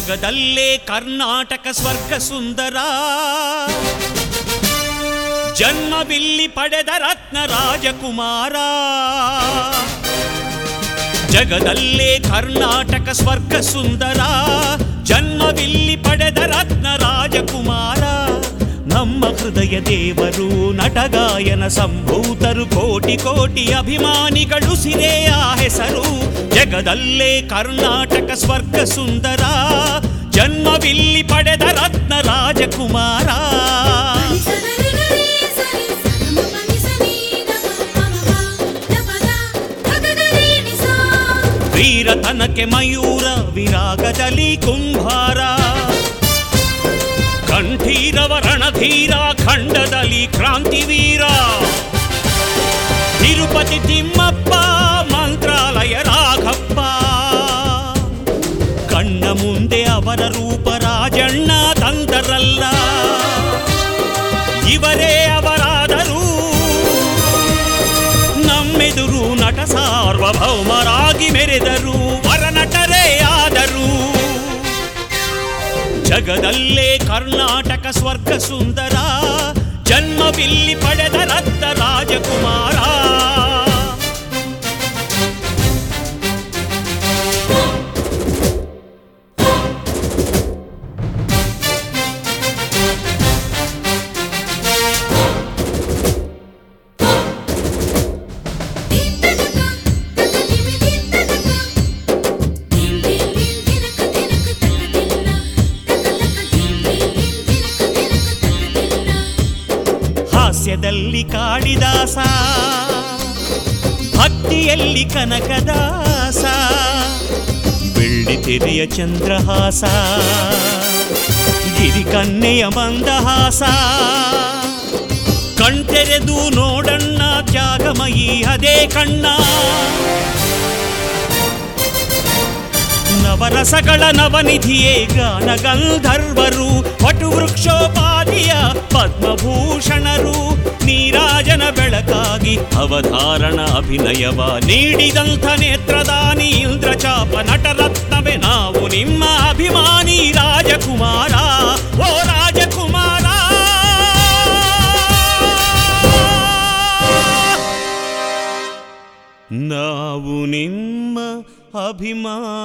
ಜಗದಲ್ಲೇ ಕರ್ನಾಟಕ ಸ್ವರ್ಗ ಸುಂದರ ಜನ್ಮವಿಲ್ಲಿ ಪಡೆದ ರತ್ನ ರಾಜಕುಮಾರ ಜಗದಲ್ಲೇ ಕರ್ನಾಟಕ ಸ್ವರ್ಗ ಸುಂದರ ಜನ್ಮವಿಲ್ಲಿ ಪಡೆದ ರತ್ನ ರಾಜಕುಮಾರ ನಮ್ಮ ಹೃದಯ ದೇವರು ನಟಗಾಯನ ಸಂಭೂತರು ಕೋಟಿ ಕೋಟಿ ಅಭಿಮಾನಿಗಳು ಸಿರೆಯ ಹೆಸರು ಜಗದಲ್ಲೇ ಕರ್ನಾಟಕ ಸ್ವರ್ಗ ಸುಂದರ ಜನ್ಮವಿಲ್ಲಿ ಪಡೆದ ರತ್ನ ರಾಜಕುಮಾರ ವೀರತನಕ್ಕೆ ಮಯೂರ ವಿರಾಗದಲ್ಲಿ ಕುಂಭಾರ ಕಂಠೀರವ ರಣಧೀರ ಖಂಡದಲ್ಲಿ ಕ್ರಾಂತಿವೀರ ತಿರುಪತಿ ತಿಮ್ಮಪ್ಪ ಮಂತ್ರಾಲಯ ರಾಘಪ್ಪ ಕಣ್ಣ ಮುಂದೆ ಅವರ ರೂಪ ರಾಜಣ್ಣ ತಂದರಲ್ಲ ಇವರೇ ಅವರಾದರೂ ನಮ್ಮೆದುರು ನಟ ಸಾರ್ವಭೌಮರಾಗಿ ಮೆರೆದರು ವರನಟರೇ ಆದರು ಜಗದಲ್ಲೇ ಕರ್ನಾಟಕ ಸ್ವರ್ಗ ಸುಂದರ ಜನ್ಮವಿಲ್ಲಿ ಪಡೆದ ರಕ್ತ ರಾಜಕುಮಾರ ಹಾಸ್ಯದಲ್ಲಿ ಕಾಳಿದಾಸ ಭಕ್ತಿಯಲ್ಲಿ ಕನಕದಾಸ ಬೆಳ್ಳಿ ತೆರೆಯ ಚಂದ್ರಹಾಸ ಗಿರಿಕನ್ನೆಯ ಮಂದಹಾಸ ಕಣ್ತೆರೆದು ನೋಡಣ್ಣ ತ್ಯಾಗಮಯಿ ಅದೇ ಕಣ್ಣ ನವರಸಗಳ ನವನಿಧಿಯೇ ಗಾನ ಗಂಧರ್ವರು ವಟು ವೃಕ್ಷೋಪಾದಿಯ ಪದ್ಮಭೂಷಣರು ನೀರಾಜನ ಬೆಳಕಾಗಿ ಅವಧಾರಣ ಅಭಿನಯವ ನೀಡಿದಂಥ ನೇತ್ರದಾನಿ ಇಂದ್ರಚಾಪ ನಟರತ್ನವೇ ನಾವು ನಿಮ್ಮ ಅಭಿಮಾನಿ ರಾಜಕುಮಾರ ಓ ರಾಜಕುಮಾರ ನಾವು ನಿಮ್ಮ ಅಭಿಮಾನಿ